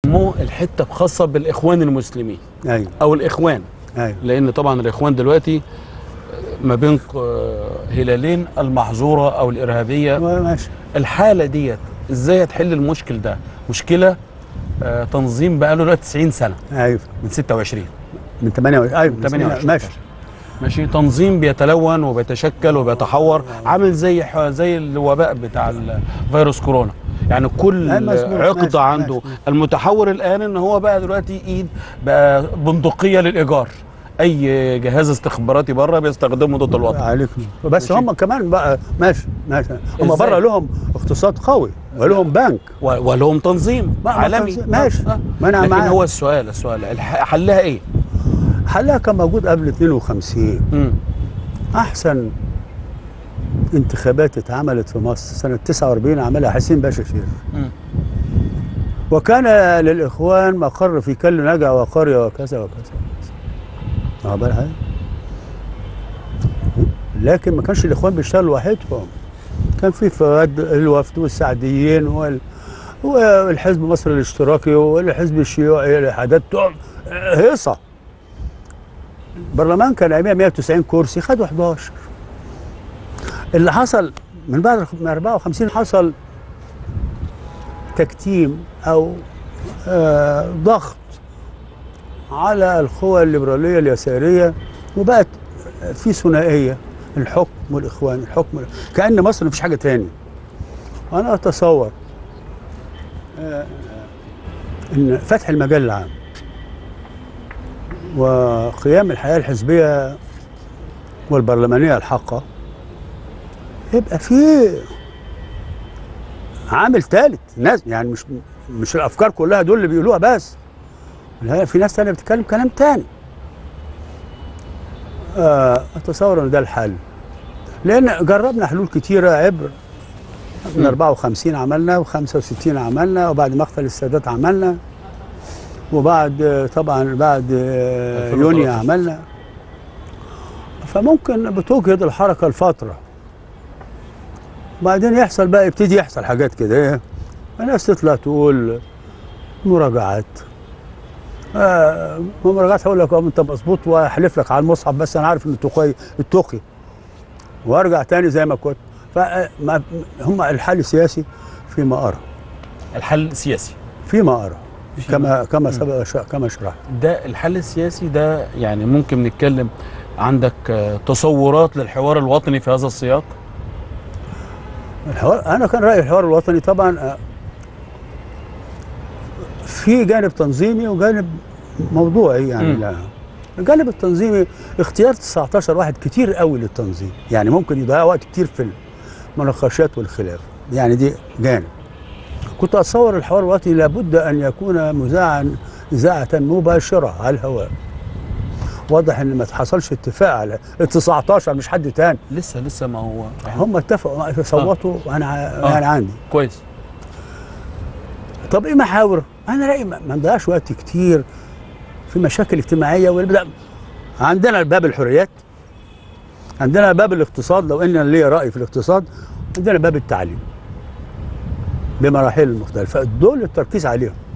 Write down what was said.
مو الحته خاصه بالاخوان المسلمين ايوه او الاخوان ايوه لان طبعا الاخوان دلوقتي ما بين آه، هلالين المحظوره او الارهابيه ماشي الحاله ديت ازاي هتحل المشكل ده مشكله آه، تنظيم بقاله دلوقتي 90 سنه ايوه من 26 من 28 ايوه من من 28 ماشي ماشي تنظيم بيتلون وبيتشكل وبيتحور عامل زي ح- زي الوباء بتاع فيروس كورونا يعني كل أي مظبوط، عقد ماشي، عنده ماشي. المتحور الان ان هو بقى دلوقتي ايد بقى بندقيه للايجار اي جهاز استخباراتي بره بيستخدمه ضد الوطن عليك نور. بس ماشي. هم كمان بقى ماشي ماشي هم إزاي؟ بره لهم اقتصاد قوي ولهم بنك و- ولهم تنظيم ما- ما عالمي تنظيم، ماشي. آه. ما أنا لكن معاك. هو السؤال السؤال الح- حلها ايه؟ حلها كان موجود قبل 52 مم. احسن انتخابات اتعملت في مصر سنه 49 عملها حسين باشا شير مم. وكان للاخوان مقر في كل نجع وقريه وكذا وكذا وكذا واخد بالك؟ لكن ما كانش الاخوان بيشتغلوا لوحدهم كان في فواد الوفد والسعديين وال والحزب مصر الاشتراكي والحزب الشيوعي الحاجات بتوع هيصه البرلمان كان ايامها 190 كرسي خدوا 11 اللي حصل من بعد من 54 حصل تكتيم او آه ضغط على القوى الليبراليه اليساريه وبقت في ثنائيه الحكم والاخوان الحكم وال- كان مصر مفيش حاجه تاني وانا اتصور آه، ان فتح المجال العام وقيام الحياه الحزبيه والبرلمانيه الحقه يبقى في عامل ثالث ناس يعني مش مش الافكار كلها دول اللي بيقولوها بس لا في ناس تانية بتتكلم كلام تاني آه، اتصور ان ده الحل لان جربنا حلول كتيره عبر من 54 عملنا و65 عملنا وبعد مقتل السادات عملنا وبعد آه، طبعا بعد آه، 2013. يونيو عملنا فممكن بتجهد الحركه لفتره بعدين يحصل بقى يبتدي يحصل حاجات كده ايه الناس تطلع تقول مراجعات آه مراجعات هقول لك اه انت مظبوط واحلف لك على المصحف بس انا عارف ان التقي التقي وارجع تاني زي ما كنت فهم الحل السياسي فيما ارى الحل سياسي فيما ارى كما كما سبق ش- كما شرحت ده الحل السياسي ده يعني ممكن نتكلم عندك آه، تصورات للحوار الوطني في هذا السياق الحوار انا كان رايي الحوار الوطني طبعا آه، في جانب تنظيمي وجانب موضوعي يعني مم. لا الجانب التنظيمي اختيار 19 واحد كتير قوي للتنظيم يعني ممكن يضيع وقت كتير في المناقشات والخلاف يعني دي جانب كنت اتصور الحوار الوطني لابد ان يكون مذاعا اذاعه مباشره على الهواء واضح ان ما حصلش اتفاق على ال 19 مش حد تاني لسه لسه ما هو هم اتفقوا صوتوا وانا ع- انا عندي كويس طب ايه محاور؟ انا رايي ما ما نضيعش وقت كتير في مشاكل اجتماعيه والبدأ عندنا باب الحريات عندنا باب الاقتصاد لو ان أنا ليا راي في الاقتصاد عندنا باب التعليم بمراحل مختلفه دول التركيز عليهم